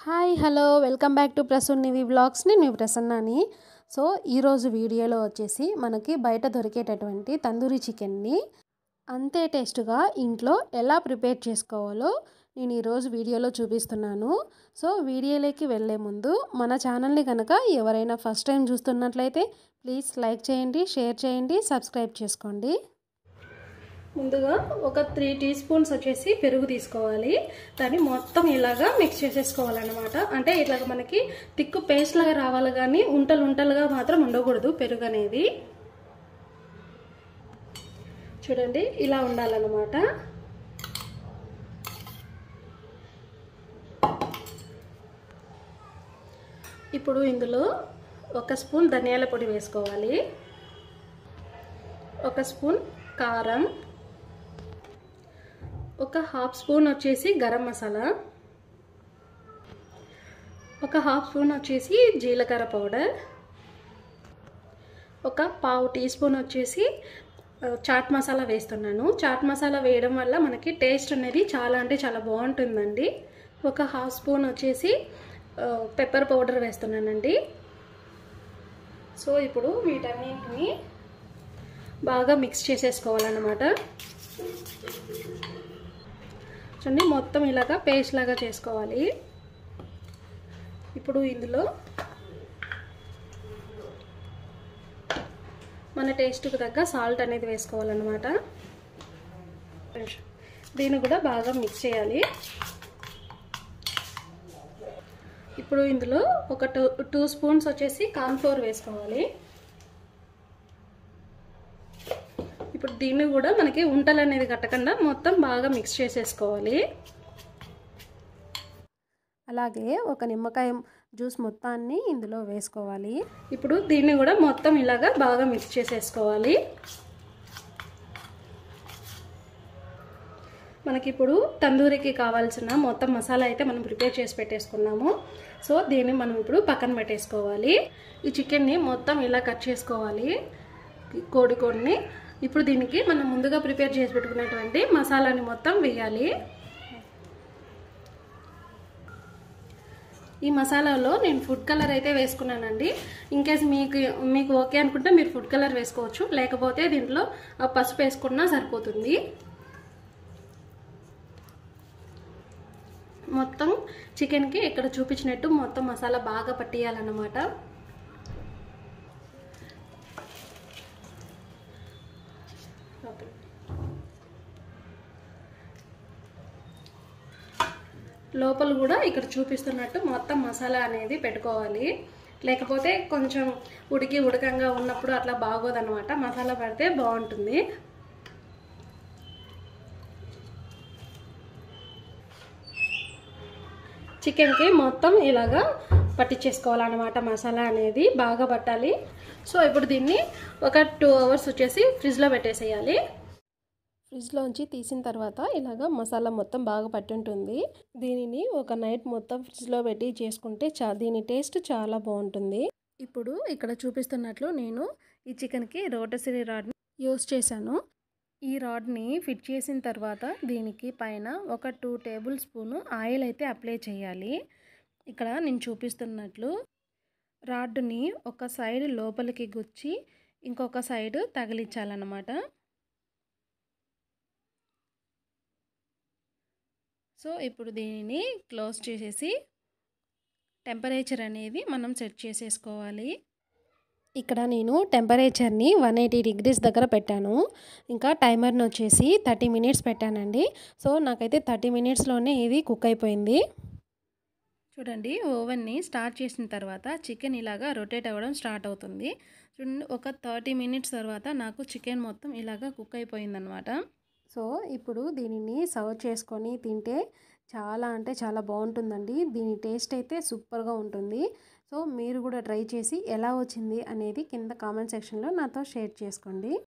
hi hello welcome back to ప్రసన్నవి వ్లాగ్స్ని మీ ప్రసన్నాని సో ఈరోజు వీడియోలో వచ్చేసి మనకి బయట దొరికేటటువంటి తందూరి చికెన్ని అంతే టేస్ట్గా ఇంట్లో ఎలా ప్రిపేర్ చేసుకోవాలో నేను ఈరోజు వీడియోలో చూపిస్తున్నాను సో వీడియోలోకి వెళ్ళే ముందు మన ఛానల్ని కనుక ఎవరైనా ఫస్ట్ టైం చూస్తున్నట్లయితే ప్లీజ్ లైక్ చేయండి షేర్ చేయండి సబ్స్క్రైబ్ చేసుకోండి ముందుగా ఒక త్రీ టీ స్పూన్స్ వచ్చేసి పెరుగు తీసుకోవాలి దాన్ని మొత్తం ఇలాగా మిక్స్ చేసేసుకోవాలన్నమాట అంటే ఇట్లాగ మనకి తిక్కు పేస్ట్ లాగా రావాలి కానీ ఉంటలు ఉంటలుగా మాత్రం ఉండకూడదు పెరుగు అనేది చూడండి ఇలా ఉండాలన్నమాట ఇప్పుడు ఇందులో ఒక స్పూన్ ధనియాల పొడి వేసుకోవాలి ఒక స్పూన్ కారం ఒక హాఫ్ స్పూన్ వచ్చేసి గరం మసాలా ఒక హాఫ్ స్పూన్ వచ్చేసి జీలకర్ర పౌడర్ ఒక పావు టీ స్పూన్ వచ్చేసి చాట్ మసాలా వేస్తున్నాను చాట్ మసాలా వేయడం వల్ల మనకి టేస్ట్ అనేది చాలా అంటే చాలా బాగుంటుందండి ఒక హాఫ్ స్పూన్ వచ్చేసి పెప్పర్ పౌడర్ వేస్తున్నానండి సో ఇప్పుడు వీటన్నింటిని బాగా మిక్స్ చేసేసుకోవాలన్నమాట చూడండి మొత్తం ఇలాగా పేస్ట్ లాగా చేసుకోవాలి ఇప్పుడు ఇందులో మన టేస్ట్కి తగ్గ సాల్ట్ అనేది వేసుకోవాలన్నమాట దీన్ని కూడా బాగా మిక్స్ చేయాలి ఇప్పుడు ఇందులో ఒక టూ టూ స్పూన్స్ వచ్చేసి కార్న్ఫ్లోర్ వేసుకోవాలి ఇప్పుడు దీన్ని కూడా మనకి ఉంటలు అనేది కట్టకుండా మొత్తం బాగా మిక్స్ చేసేసుకోవాలి అలాగే ఒక నిమ్మకాయ జ్యూస్ మొత్తాన్ని ఇందులో వేసుకోవాలి ఇప్పుడు దీన్ని కూడా మొత్తం ఇలాగా బాగా మిక్స్ చేసేసుకోవాలి మనకి ఇప్పుడు తందూరికి కావాల్సిన మొత్తం మసాలా అయితే మనం ప్రిపేర్ చేసి పెట్టేసుకున్నాము సో దీన్ని మనం ఇప్పుడు పక్కన పెట్టేసుకోవాలి ఈ చికెన్ని మొత్తం ఇలా కట్ చేసుకోవాలి కోడి కోడిని ఇప్పుడు దీనికి మనం ముందుగా ప్రిపేర్ చేసి పెట్టుకున్నటువంటి మసాలాని మొత్తం వేయాలి ఈ మసాలాలో నేను ఫుడ్ కలర్ అయితే వేసుకున్నానండి ఇన్కేస్ మీకు మీకు ఓకే అనుకుంటే మీరు ఫుడ్ కలర్ వేసుకోవచ్చు లేకపోతే దీంట్లో పసుపు వేసుకున్నా సరిపోతుంది మొత్తం చికెన్కి ఇక్కడ చూపించినట్టు మొత్తం మసాలా బాగా పట్టియాలన్నమాట లోపల కూడా ఇక్కడ చూపిస్తున్నట్టు మొత్తం మసాలా అనేది పెట్టుకోవాలి లేకపోతే కొంచెం ఉడికి ఉడకంగా ఉన్నప్పుడు అట్లా బాగోదన్నమాట మసాలా పెడితే బాగుంటుంది చికెన్కి మొత్తం ఇలాగా పట్టించేసుకోవాలన్నమాట మసాలా అనేది బాగా పట్టాలి సో ఇప్పుడు దీన్ని ఒక టూ అవర్స్ వచ్చేసి ఫ్రిడ్జ్లో పెట్టేసేయాలి ఫ్రిడ్జ్లోంచి తీసిన తర్వాత ఇలాగ మసాలా మొత్తం బాగా పట్టుంటుంది దీనిని ఒక నైట్ మొత్తం ఫ్రిడ్జ్లో పెట్టి చేసుకుంటే చా దీని టేస్ట్ చాలా బాగుంటుంది ఇప్పుడు ఇక్కడ చూపిస్తున్నట్లు నేను ఈ చికెన్కి రోటసిరీ రాడ్ని యూస్ చేశాను ఈ రాడ్ని ఫిట్ చేసిన తర్వాత దీనికి పైన ఒక టూ టేబుల్ స్పూను ఆయిల్ అయితే అప్లై చేయాలి ఇక్కడ నేను చూపిస్తున్నట్లు రాడ్ని ఒక సైడ్ లోపలికి గుచ్చి ఇంకొక సైడ్ తగిలించాలన్నమాట సో ఇప్పుడు దీనిని క్లోజ్ చేసేసి టెంపరేచర్ అనేది మనం సెట్ చేసేసుకోవాలి ఇక్కడ నేను టెంపరేచర్ని వన్ ఎయిటీ డిగ్రీస్ దగ్గర పెట్టాను ఇంకా టైమర్ని వచ్చేసి థర్టీ మినిట్స్ పెట్టానండి సో నాకైతే థర్టీ మినిట్స్లోనే ఇది కుక్ అయిపోయింది చూడండి ఓవెన్ని స్టార్ట్ చేసిన తర్వాత చికెన్ ఇలాగా రొటేట్ అవ్వడం స్టార్ట్ అవుతుంది చూడండి ఒక థర్టీ మినిట్స్ తర్వాత నాకు చికెన్ మొత్తం ఇలాగా కుక్ అయిపోయిందనమాట సో ఇప్పుడు దీనిని సర్వ్ చేసుకొని తింటే చాలా అంటే చాలా బాగుంటుందండి దీని టేస్ట్ అయితే సూపర్గా ఉంటుంది సో మీరు కూడా ట్రై చేసి ఎలా వచ్చింది అనేది కింద కామెంట్ సెక్షన్లో నాతో షేర్ చేసుకోండి